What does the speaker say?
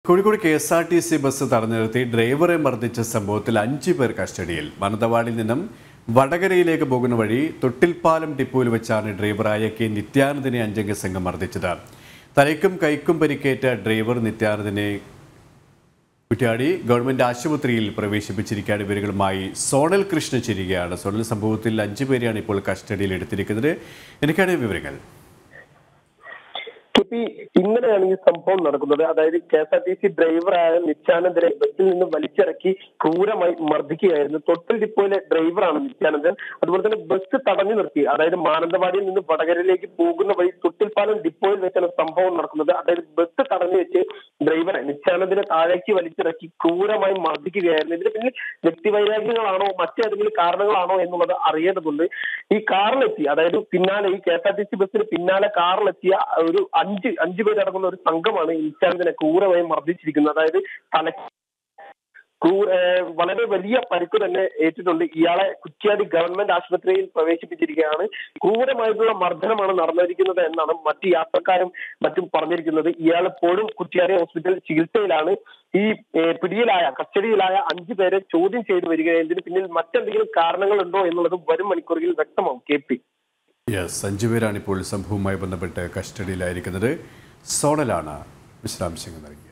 Kozhikode K S R T C bus തടഞ്ഞു നിർത്തി ഡ്രൈവറെ മർദ്ദിച്ച സംഭവത്തിൽ അഞ്ചു പേർ കസ്റ്റഡിയിൽ മാനന്തവാടിയിൽ നിന്നും വടകരയിലേക്ക് പോകുന്ന വഴി തൊട്ടിൽപ്പാലം ഡിപ്പോയിൽ വെച്ചാണ് ഡ്രൈവറായ കെ നിത്യാനന്ദനെ അഞ്ചംഗ സംഘം മർദ്ദിച്ചത് തലയ്ക്കും കൈക്കും പരിക്കേറ്റ ഡ്രൈവർ നിത്യാനന്ദനെ കുറ്റ്യാടി ഗവൺമെന്റ് ആശുപത്രിയിൽ പ്രവേശിപ്പിച്ചിരിക്കുകയാണ് ഇവരുകളുമായി സോണൽ കൃഷ്ണ ചിരികയാണ് സോണൽ സംഭവത്തിൽ അഞ്ചു പേരെയാണ് ഇപ്പോൾ കസ്റ്റഡിയിൽ എടുത്തിരിക്കുന്നത് എനിക്കാണ് വിവരങ്ങൾ കെ പി ഇന്നലെയാണ് ഈ സംഭവം നടക്കുന്നത് അതായത് K S R T C ഡ്രൈവറായ നിത്യാനന്ദനെ ബസ്സിൽ നിന്ന് വലിച്ചിറക്കി ക്രൂരമായി മർദ്ദിക്കുകയായിരുന്നു തൊട്ടിൽ ഡിപ്പോയിലെ ഡ്രൈവറാണ് നിത്യാനന്ദൻ അതുപോലെ തന്നെ ബസ് തടഞ്ഞു നിർത്തി അതായത് മാനന്തവാടിയിൽ നിന്ന് വടകരയിലേക്ക് പോകുന്ന വഴി തൊട്ടിൽപ്പാലം ഡിപ്പോയിൽ വെച്ചാണ് സംഭവം നടക്കുന്നത് അതായത് ബസ് തടഞ്ഞു വെച്ച് ഡ്രൈവറെ നിത്യാനന്ദനെ താഴേക്ക് വലിച്ചിറക്കി ക്രൂരമായി മർദ്ദിക്കുകയായിരുന്നു ഇതിന് പിന്നിൽ വ്യക്തിവൈരാഗ്യങ്ങളാണോ മറ്റേതെങ്കിലും കാരണങ്ങളാണോ എന്നുള്ളത് അറിയേണ്ടതുണ്ട് ഈ കാറിലെത്തി അതായത് പിന്നാലെ ഈ K S R T C ബസ്സിന് പിന്നാലെ കാറിലെത്തിയ ഒരു അഞ്ച് അഞ്ചു പേരടങ്ങുന്ന ഒരു സംഘമാണ് നിത്യാനന്ദനെ ക്രൂരമായി മർദ്ദിച്ചിരിക്കുന്നത് അതായത് തല ക്രൂ- ഏഹ് വളരെ വലിയ പരിക്ക് തന്നെ ഏറ്റിട്ടുണ്ട് ഇയാളെ കുറ്റ്യാടി ഗവൺമെന്റ് ആശുപത്രിയിൽ പ്രവേശിപ്പിച്ചിരിക്കുകയാണ് ക്രൂരമായിട്ടുള്ള മർദ്ദനമാണ് നടന്നിരിക്കുന്നത് എന്നാണ് മറ്റ് യാത്രക്കാരും മറ്റും പറഞ്ഞിരിക്കുന്നത് ഇയാൾ ഇപ്പോഴും കുറ്റ്യാടി ഹോസ്പിറ്റലിൽ ചികിത്സയിലാണ് ഈ ഏഹ് പിടിയിലായ കസ്റ്റഡിയിലായ അഞ്ചു പേരെ ചോദ്യം ചെയ്തു വരികയാണ് ഇതിന് പിന്നിൽ മറ്റെന്തെങ്കിലും കാരണങ്ങളുണ്ടോ എന്നുള്ളത് വരും മണിക്കൂറുകളിൽ വ്യക്തമാവും കെ പി യെസ് അഞ്ചു പേരാണ് ഇപ്പോൾ സംഭവവുമായി ബന്ധപ്പെട്ട് കസ്റ്റഡിയിലായിരിക്കുന്നത് സോണലാണ് വിശദാംശങ്ങൾ നൽകിയത്